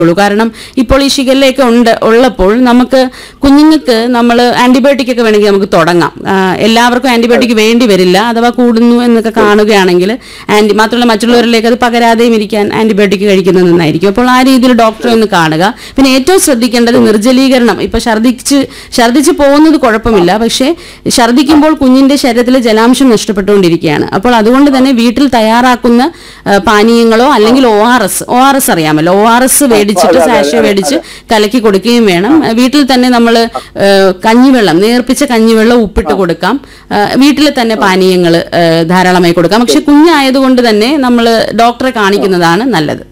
ഉള്ളൂ കാരണം ഇപ്പോൾ ഈ ഷിഗല്ലയൊക്കെ ഉണ്ട് ഉള്ളപ്പോൾ നമുക്ക് കുഞ്ഞുങ്ങൾക്ക് നമ്മൾ ആന്റിബയോട്ടിക് ഒക്കെ വേണമെങ്കിൽ നമുക്ക് തുടങ്ങാം ആ, എല്ലാവർക്കും ആന്റിബയോട്ടിക് വേണ്ടി വരില്ല അഥവാ കൂടുന്നു എന്നൊക്കെ കാണുകയാണെങ്കിൽ ആന്റി മാത്രമല്ല മറ്റുള്ളവരിലേക്ക് അത് പകരാതെയും ഇരിക്കാൻ ആന്റിബയോട്ടിക് കഴിക്കുന്നത് നന്നായിരിക്കും അപ്പോൾ ആ രീതിയിൽ ഡോക്ടറെ ഒന്ന് കാണുക പിന്നെ ഏറ്റവും ശ്രദ്ധിക്കേണ്ടത് നിർജ്ജലീകരണം ഇപ്പൊ ഛർദ്ദിച്ച് ഛർദ്ദിച്ച് പോകുന്നത് കുഴപ്പമില്ല പക്ഷേ ഛർദ്ദിക്കുമ്പോൾ കുഞ്ഞിന്റെ ശരീരത്തിലെ ജലാംശം നഷ്ടപ്പെട്ടുകൊണ്ടിരിക്കുകയാണ് അപ്പോൾ അതുകൊണ്ട് തന്നെ വീട്ടിൽ തയ്യാറാക്കുന്ന ആ, പാനീയങ്ങളോ അല്ലെങ്കിൽ O R S O R S അറിയാമല്ലോ ഒ ആർ എസ് മേടിച്ചിട്ട് സാഷ മേടിച്ച് കലക്കി കൊടുക്കുകയും വേണം ആ, വീട്ടിൽ തന്നെ നമ്മൾ കഞ്ഞിവെള്ളം നേർപ്പിച്ച കഞ്ഞിവെള്ളം ഉപ്പിട്ട് കൊടുക്കാം വീട്ടിൽ തന്നെ പാനീയങ്ങൾ ധാരാളമായി കൊടുക്കാം പക്ഷെ കുഞ്ഞായതുകൊണ്ട് തന്നെ നമ്മൾ ഡോക്ടറെ കാണിക്കുന്നതാണ് നല്ലത്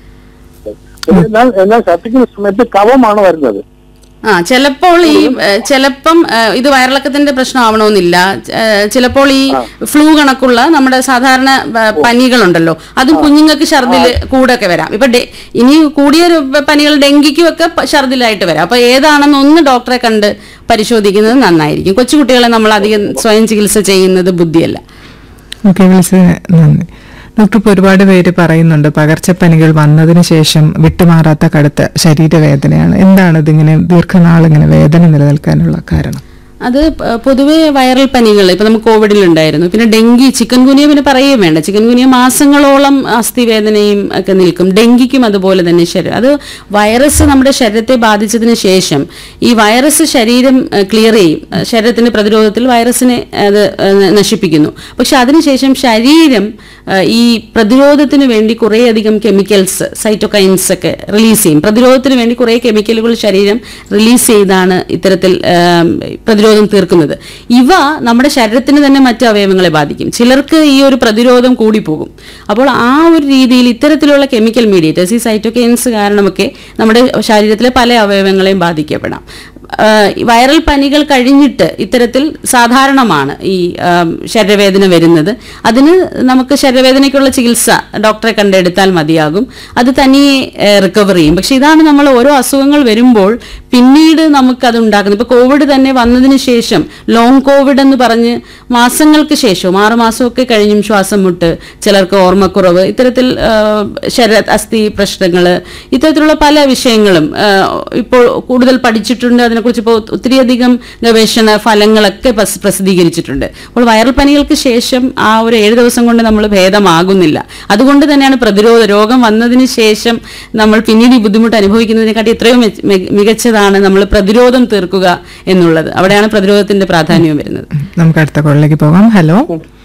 എന്നാൽ എന്നാൽ ഛർദ്ദിക്കുന്ന സമയത്ത് കവമാണ് വരുന്നത് ആ ചിലപ്പോൾ ഈ ഏഹ്, ചിലപ്പം ഏഹ്, ഇത് വയറിളക്കത്തിന്റെ പ്രശ്നമാവണമെന്നില്ല ഏഹ്, ചിലപ്പോൾ ഈ ഫ്ലൂ കണക്കുള്ള നമ്മുടെ സാധാരണ ഏഹ്, പനികളുണ്ടല്ലോ അതും കുഞ്ഞുങ്ങൾക്ക് ഛർദിൽ കൂടൊക്കെ വരാം ഇപ്പൊ ഡെ- ഇനി കൂടിയ ഒരു പനികൾ ഡെങ്കിക്കും ഒക്കെ പ- ഛർദിലായിട്ട് വരാം അപ്പൊ ഏതാണെന്ന് ഒന്ന് ഡോക്ടറെ കണ്ട് പരിശോധിക്കുന്നത് നന്നായിരിക്കും കൊച്ചുകുട്ടികളെ നമ്മൾ അധികം സ്വയം ചികിത്സ ചെയ്യുന്നത് ബുദ്ധിയല്ല ഓക്കെ വിളിച്ചതിന് നന്ദി ഡോക്ടർ ഇപ്പോൾ ഒരുപാട് പേര് പറയുന്നുണ്ട് പകർച്ചപ്പനികൾ വന്നതിന് ശേഷം വിട്ടുമാറാത്ത കടുത്ത ശരീരവേദനയാണ് എന്താണ് ഇതിങ്ങനെ ദീർഘനാൾ ഇങ്ങനെ വേദന നിലനിൽക്കാനുള്ള കാരണം അത് പ- പൊതുവേ വൈറൽ പനികൾ ഇപ്പൊ നമുക്ക് കോവിഡിൽ ഉണ്ടായിരുന്നു പിന്നെ ഡെങ്കി ചിക്കൻ ഗുനിയ പിന്നെ പറയുകയും വേണ്ട ചിക്കൻ ഗുനിയ മാസങ്ങളോളം അസ്ഥിവേദനയും ഒക്കെ നിൽക്കും ഡെങ്കിക്കും അതുപോലെ തന്നെ ശരീരം അത് വൈറസ് നമ്മുടെ ശരീരത്തെ ബാധിച്ചതിന് ശേഷം ഈ വൈറസ് ശരീരം ക്ലിയർ ചെയ്യും അഹ് ശരീരത്തിന്റെ പ്രതിരോധത്തിൽ വൈറസിനെ അത് അഹ് നശിപ്പിക്കുന്നു പക്ഷെ അതിനുശേഷം ശരീരം അഹ് ഈ പ്രതിരോധത്തിന് വേണ്ടി കുറേയധികം കെമിക്കൽസ് സൈറ്റോകൈൻസ് ഒക്കെ റിലീസ് ചെയ്യും പ്രതിരോധത്തിന് വേണ്ടി കുറേ കെമിക്കലുകൾ ശരീരം റിലീസ് ചെയ്താണ് ഇത്തരത്തിൽ ആം, പ്രതിരോധം തീർക്കുന്നത് ഇവ നമ്മുടെ ശരീരത്തിന് തന്നെ മറ്റു അവയവങ്ങളെ ബാധിക്കും ചിലർക്ക് ഈ ഒരു പ്രതിരോധം കൂടിപ്പോകും അപ്പോൾ ആ ഒരു രീതിയിൽ ഇത്തരത്തിലുള്ള കെമിക്കൽ മീഡിയേറ്റേഴ്സ് ഈ സൈറ്റോകൈൻസ് കാരണമൊക്കെ നമ്മുടെ ശരീരത്തിലെ പല അവയവങ്ങളെയും ബാധിക്കപ്പെടാം ആ, വൈറൽ പനികൾ കഴിഞ്ഞിട്ട് ഇത്തരത്തിൽ സാധാരണമാണ് ഈ ആം, ശരീരവേദന വരുന്നത് അതിന് നമുക്ക് ശരീരവേദനയ്ക്കുള്ള ചികിത്സ ഡോക്ടറെ കണ്ടെടുത്താൽ മതിയാകും അത് തനിയെ റിക്കവർ ചെയ്യും പക്ഷെ ഇതാണ് നമ്മൾ ഓരോ അസുഖങ്ങൾ വരുമ്പോൾ പിന്നീട് നമുക്കത് ഉണ്ടാക്കുന്നത് ഇപ്പൊ കോവിഡ് തന്നെ വന്നതിന് ശേഷം ലോങ് കോവിഡ് എന്ന് പറഞ്ഞ് മാസങ്ങൾക്ക് ശേഷവും ആറ് മാസമൊക്കെ കഴിഞ്ഞും ശ്വാസം മുട്ട് ചിലർക്ക് ഓർമ്മക്കുറവ് ഇത്തരത്തിൽ ആ, ശരീര അസ്ഥി പ്രശ്നങ്ങൾ ഇത്തരത്തിലുള്ള പല വിഷയങ്ങളും ആ, ഇപ്പോൾ കൂടുതൽ പഠിച്ചിട്ടുണ്ട് അതിനെക്കുറിച്ച് ഇപ്പോൾ ഒത്തിരിയധികം ഗവേഷണ ഫലങ്ങളൊക്കെ പ്രസ്- പ്രസിദ്ധീകരിച്ചിട്ടുണ്ട് അപ്പോൾ വൈറൽ പനികൾക്ക് ശേഷം ആ ഒരു ഏഴ് ദിവസം കൊണ്ട് നമ്മൾ ഭേദമാകുന്നില്ല അതുകൊണ്ട് തന്നെയാണ് പ്രതിരോധ രോഗം വന്നതിന് ശേഷം നമ്മൾ പിന്നീട് ഈ ബുദ്ധിമുട്ട് അനുഭവിക്കുന്നതിനെക്കാട്ടി എത്രയോ മെച്ച- മി- മികച്ചതാണ് നമ്മൾ പ്രതിരോധം തീർക്കുക എന്നുള്ളത് അവിടെയാണ് പ്രതിരോധത്തിന്റെ പ്രാധാന്യം വരുന്നത് നമുക്ക് അടുത്ത കോളിലേക്ക് പോകാം ഹലോ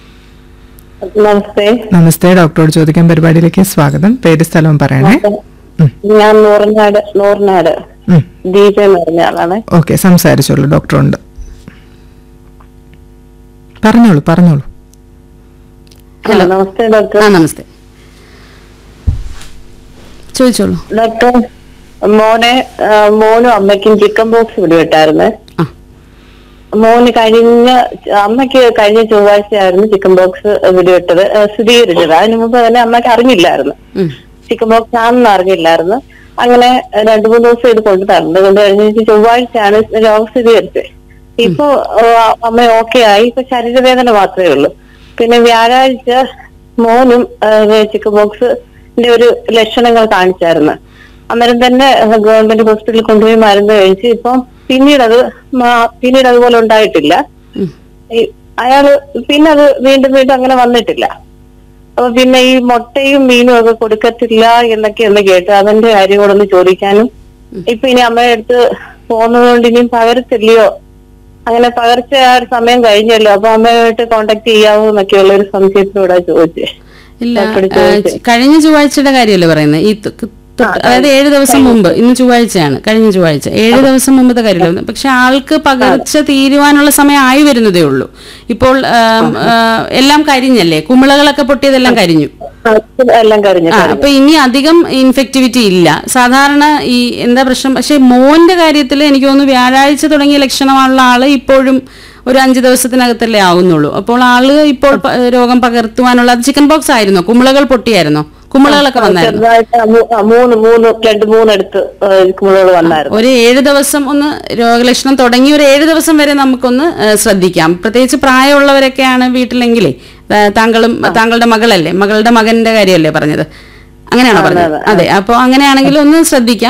നമസ്തേ നമസ്തേ ഡോക്ടറോട് ചോദിക്കാൻ പരിപാടിയിലേക്ക് സ്വാഗതം പേര് സ്ഥലവും പറയണേ ഞാൻ നൂറിനാട് നൂറിനാട് ഉം. ദീപ എന്ന് പറഞ്ഞ ആളാണ് ഓക്കെ സംസാരിച്ചോളൂ ഡോക്ടറുണ്ട് പറഞ്ഞോളൂ പറഞ്ഞോളൂ ഹലോ. നമസ്തേ ഡോക്ടർ ആ നമസ്തേ ചോദിച്ചോളൂ ഡോക്ടർ മോനെ ആ, മോനും അമ്മയ്ക്കും ചിക്കൻ ബോക്സ് പിടിവിട്ടായിരുന്നു ആ മോന് കഴിഞ്ഞ അമ്മയ്ക്ക് കഴിഞ്ഞ ചൊവ്വാഴ്ചയായിരുന്നു ചിക്കൻ ബോക്സ് പിടിവിട്ടത് ആ, സ്ഥിരീകരിച്ചത് അതിന് മുമ്പ് തന്നെ അമ്മയ്ക്ക് അറിഞ്ഞില്ലായിരുന്നു ഉം. ചിക്കൻ ബോക്സ് ആണെന്ന് അറിഞ്ഞില്ലായിരുന്നു അങ്ങനെ രണ്ടു മൂന്ന് ദിവസം ഇത് കൊണ്ടു തരുന്നത് കൊണ്ട് കഴിഞ്ഞ ചൊവ്വാഴ്ചയാണ് രോഗം സ്ഥിരീകരിച്ചത് ഇപ്പൊ ആ, അമ്മ ഓക്കെ ആയി ഇപ്പൊ ശരീരവേദന മാത്രമേ ഉള്ളൂ പിന്നെ വ്യാഴാഴ്ച മോനും ചിക്കൻ ബോക്സിന്റെ ഒരു ലക്ഷണങ്ങൾ കാണിച്ചായിരുന്നു അന്നേരം തന്നെ ഗവൺമെന്റ് ഹോസ്പിറ്റലിൽ കൊണ്ടുപോയി മരുന്ന് കഴിച്ച് ഇപ്പം പിന്നീട് അത് മാ- പിന്നീട് അതുപോലെ ഉണ്ടായിട്ടില്ല ഉം. ഈ അയാള് പിന്നെ അത് വീണ്ടും വീണ്ടും അങ്ങനെ വന്നിട്ടില്ല അപ്പൊ പിന്നെ ഈ മുട്ടയും മീനും ഒക്കെ കൊടുക്കത്തില്ല എന്നൊക്കെ ഒന്ന് കേട്ട് അതിന്റെ കാര്യം കൂടെ ഒന്ന് ചോദിക്കാനും ഇപ്പൊ ഇനി അമ്മയുടെ അടുത്ത് പോകുന്നത് കൊണ്ട് ഇനിയും പകരത്തില്ലയോ അങ്ങനെ പകർച്ച ആ ഒരു സമയം കഴിഞ്ഞല്ലോ അപ്പൊ അമ്മയുമായിട്ട് കോണ്ടാക്ട് ചെയ്യാവോ എന്നൊക്കെയുള്ള ഒരു സംശയത്തിലൂടെ ചോദിച്ചേ ഇല്ല ഡോക്ടറോട് ആ, ചോദിച്ചേ. കഴിഞ്ഞ ചൊവ്വാഴ്ചയുടെ കാര്യമല്ലേ പറയുന്നത് ഈ തൊ- തൊട്ട് അതായത് ഏഴ് ദിവസം മുമ്പ് ഇന്ന് ചൊവ്വാഴ്ചയാണ് കഴിഞ്ഞ ചൊവ്വാഴ്ച ഏഴ് ദിവസം മുമ്പത്തെ കാര്യമല്ല പക്ഷെ ആൾക്ക് പകർച്ച തീരുവാനുള്ള സമയം ആയി വരുന്നതേ ഉള്ളൂ ഇപ്പോൾ ആം, ആ, എല്ലാം കരിഞ്ഞല്ലേ കുമിളകളൊക്കെ പൊട്ടിയതെല്ലാം കരിഞ്ഞു അത് എല്ലാം കഴിഞ്ഞു ആ അപ്പൊ ഇനി അധികം ഇൻഫെക്ടിവിറ്റി ഇല്ല സാധാരണ ഈ എന്താ പ്രശ്നം പക്ഷെ മോന്റെ കാര്യത്തിൽ എനിക്ക് തോന്നുന്നു വ്യാഴാഴ്ച തുടങ്ങിയ ലക്ഷണമുള്ള ആള് ഇപ്പോഴും ഒരു അഞ്ച് ദിവസത്തിനകത്തല്ലേ ആവുന്നുള്ളൂ അപ്പോൾ ആള് ഇപ്പോൾ പ- രോഗം പകർത്തുവാനുള്ള അത് ചിക്കൻ ബോക്സ് ആയിരുന്നോ കുമിളകൾ പൊട്ടിയായിരുന്നോ കുമിളകളൊക്കെ വന്നായിരുന്നു ചെറുതായിട്ട് ആ മൂ- ആ മൂന്ന് മൂന്ന് രണ്ട് മൂന്നെടുത്ത് കുമിളുകൾ വന്നായിരുന്നു ഒരു ഏഴ് ദിവസം ഒന്ന് രോഗലക്ഷണം തുടങ്ങി ഒരു ഏഴ് ദിവസം വരെ നമുക്കൊന്ന് ഏഹ്, ശ്രദ്ധിക്കാം പ്രത്യേകിച്ച് പ്രായമുള്ളവരൊക്കെയാണ് വീട്ടിലെങ്കിലേ ഏഹ്, താങ്കളും താങ്കളുടെ മകളല്ലേ മകളുടെ മകന്റെ കാര്യമല്ലേ പറഞ്ഞത് അങ്ങനെയാണോ പറഞ്ഞത് അതെ അപ്പോൾ അങ്ങനെയാണെങ്കിൽ ഒന്ന് ശ്രദ്ധിക്കാം